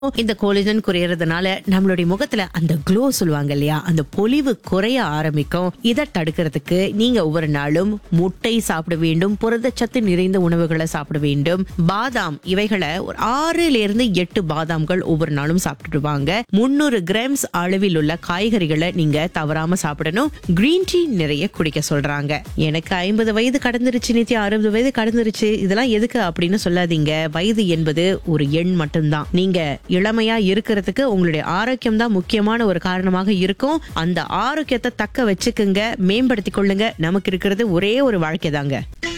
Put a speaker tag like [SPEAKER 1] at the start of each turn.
[SPEAKER 1] இந்த கோலிஜன் குறையறதுனால நம்மளுடைய முகத்துல அந்த க்ளோ சொல்லுவாங்க இல்லையா அந்த பொலிவு குறைய ஆரம்பிக்கும் இதை தடுக்கிறதுக்கு நீங்க ஒவ்வொரு நாளும் முட்டை சாப்பிட வேண்டும் புரதச்சத்து நிறைந்த உணவுகளை சாப்பிட வேண்டும் பாதாம் இவைகளை ஒரு ஆறுல இருந்து எட்டு பாதாம்கள் ஒவ்வொரு நாளும் சாப்பிட்டுடுவாங்க முன்னூறு கிராம்ஸ் அளவில் உள்ள காய்கறிகளை நீங்க தவறாம சாப்பிடணும் கிரீன் டீ நிறைய குடிக்க சொல்றாங்க எனக்கு ஐம்பது வயது கடந்துருச்சு நித்தி அறுபது வயது கடந்துருச்சு இதெல்லாம் எதுக்கு அப்படின்னு சொல்லாதீங்க வயது என்பது ஒரு எண் மட்டும்தான் நீங்க இளமையா இருக்கிறதுக்கு உங்களுடைய ஆரோக்கியம் தான் முக்கியமான ஒரு காரணமாக இருக்கும் அந்த ஆரோக்கியத்தை தக்க வச்சுக்குங்க மேம்படுத்திக் கொள்ளுங்க நமக்கு இருக்கிறது ஒரே ஒரு வாழ்க்கை தாங்க